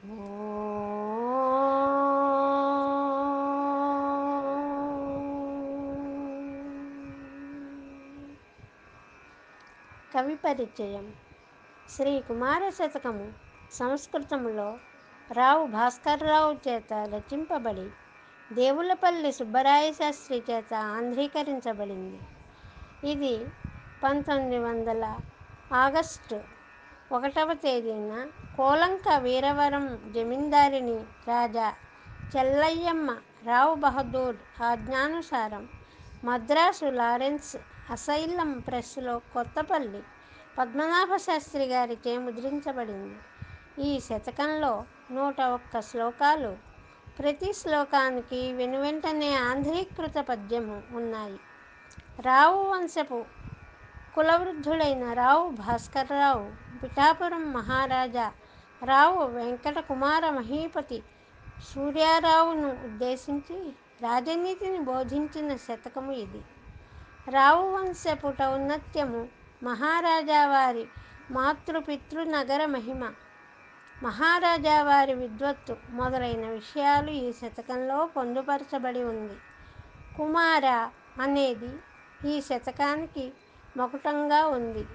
కవి పరిచయం శ్రీ కుమార శతకము సంస్కృతములో రావు భాస్కర్రావు చేత రచింపబడి దేవులపల్లి సుబ్బరాయ శాస్త్రి చేత ఆంధ్రీకరించబడింది ఇది పంతొమ్మిది వందల ఆగస్టు ఒకటవ తేదీన కోలంక వీరవరం జమీందారిని రాజా చెల్లయ్యమ్మ రావు బహదూర్ ఆజ్ఞానుసారం మద్రాసు లారెన్స్ అసైలం ప్రెస్లో కొత్తపల్లి పద్మనాభ శాస్త్రి గారిచే ముద్రించబడింది ఈ శతకంలో నూట ఒక్క శ్లోకాలు ప్రతి శ్లోకానికి వెనువెంటనే ఆంధ్రీకృత పద్యము ఉన్నాయి రావు వంశపు కులవృద్ధుడైన రావు భాస్కర్రావు పిఠాపురం మహారాజా రావు వెంకట కుమార మహీపతి సూర్యారావును ఉద్దేశించి రాజనీతిని బోధించిన శతకము ఇది రావు వంశపు ఔన్నత్యము మహారాజా వారి మాతృపితృ నగర మహిమ మహారాజా వారి విద్వత్తు మొదలైన విషయాలు ఈ శతకంలో పొందుపరచబడి ఉంది కుమార అనేది ఈ శతకానికి మకుటంగా ఉంది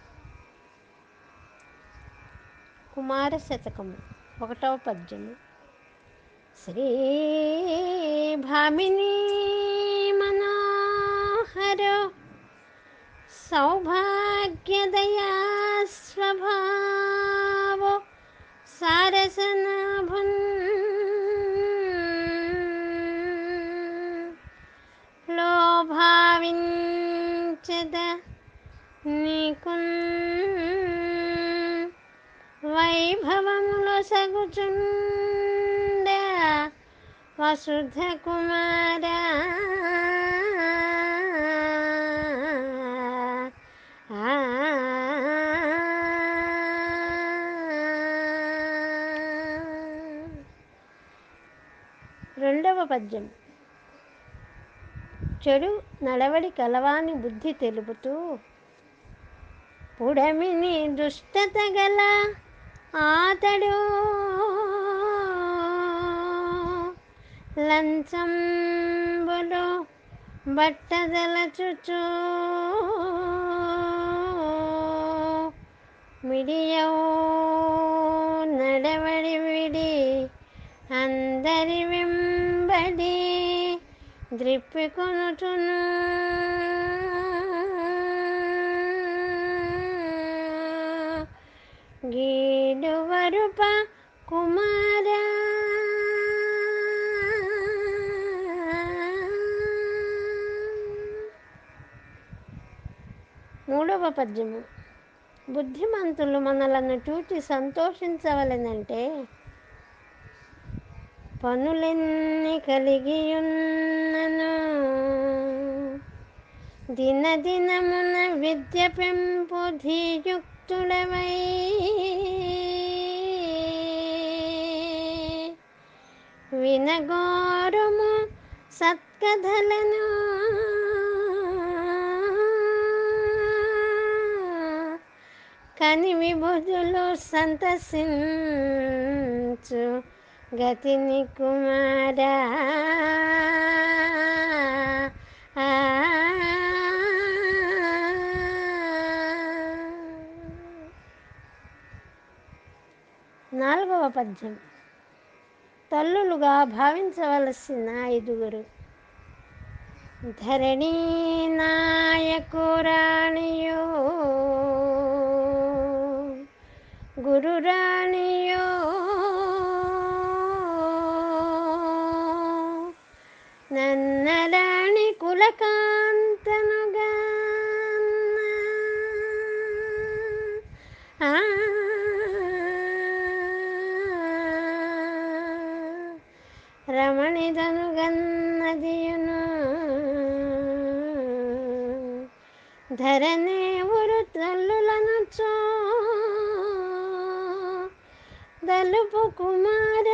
కుమార శతకము ఒకటవ పద్యము శ్రీ భామిని మనోహర సౌభాగ్యదయా స్వభావ సారసనాభన్ లోభావించద నీకున్ వైభవములో సగుచుండ వసుధ కుమార రెండవ పద్యం చెడు నడవడి కలవాని బుద్ధి తెలుపుతూ పుడమిని దుష్టత గల ఆతడు లంచంబులు బట్టదలచుచు మిడియవు నడవడి విడి అందరి వెంబడి ద్రిప్పికొనుచును గీడు వరుప కుమార మూడవ పద్యము బుద్ధిమంతులు మనలను చూచి సంతోషించవలనంటే పనులెన్ని కలిగియున్నను దినదినమున విద్య పెంపు ధీయుక్తుడవై వినగోరుము సత్కథలను కని విభుజులు సంతసించు గతిని కుమారా నాలుగవ పద్యం తల్లులుగా భావించవలసిన ఐదుగురు ధరణి నాయకురాణియో గురురాణియో నన్నరాణి కులకాంతనుగా రమణిదను గన్నదియును ధరణి ఊరు తల్లులను చో దలుపు కుమార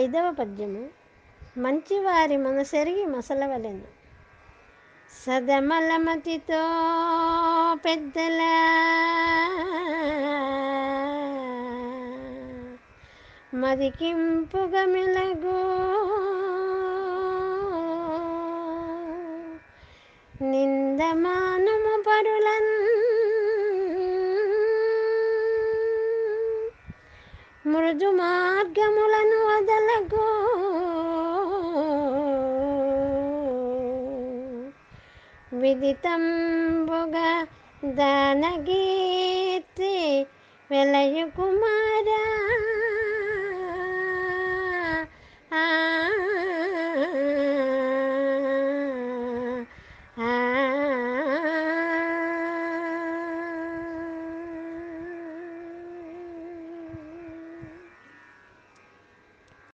ఐదవ పద్యము మంచివారి మనసెరిగి మసలవలెను సదమలమతితో పెద్దల మదికింపుగ మెలగు నిందమానము పరులన్ మృదు మార్గములను వదలగో విదితంబుగా దానగీర్తి వెలయు కుమారా ఆ